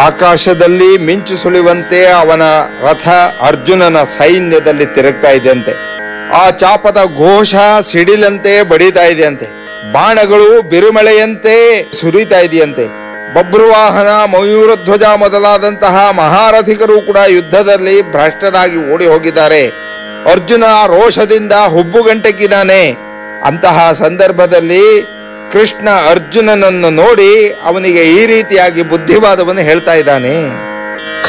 ಆಕಾಶದಲ್ಲಿ ಮಿಂಚು ಸುಳಿಯುವಂತೆ ಅವನ ರಥ ಅರ್ಜುನನ ಸೈನ್ಯದಲ್ಲಿ ತಿರುಗ್ತಾ ಇದೆಯಂತೆ ಆ ಚಾಪದ ಘೋಷ ಸಿಡಿಲಂತೆ ಬಡಿತಾ ಇದೆಯಂತೆ ಬಾಣಗಳು ಬಿರುಮಳೆಯಂತೆ ಸುರಿತಾ ಇದೆಯಂತೆ ಬಬ್ರುವಾಹನ ಮಯೂರಧ್ವಜ ಮೊದಲಾದಂತಹ ಮಹಾರಥಿಕರು ಕೂಡ ಯುದ್ಧದಲ್ಲಿ ಭ್ರಷ್ಟರಾಗಿ ಓಡಿ ಹೋಗಿದ್ದಾರೆ ಅರ್ಜುನ ರೋಷದಿಂದ ಹುಬ್ಬುಗಂಟಕ್ಕಿದ್ದಾನೆ ಅಂತಹ ಸಂದರ್ಭದಲ್ಲಿ ಕೃಷ್ಣ ಅರ್ಜುನನನ್ನು ನೋಡಿ ಅವನಿಗೆ ಈ ರೀತಿಯಾಗಿ ಬುದ್ಧಿವಾದವನ್ನು ಹೇಳ್ತಾ ಇದ್ದಾನೆ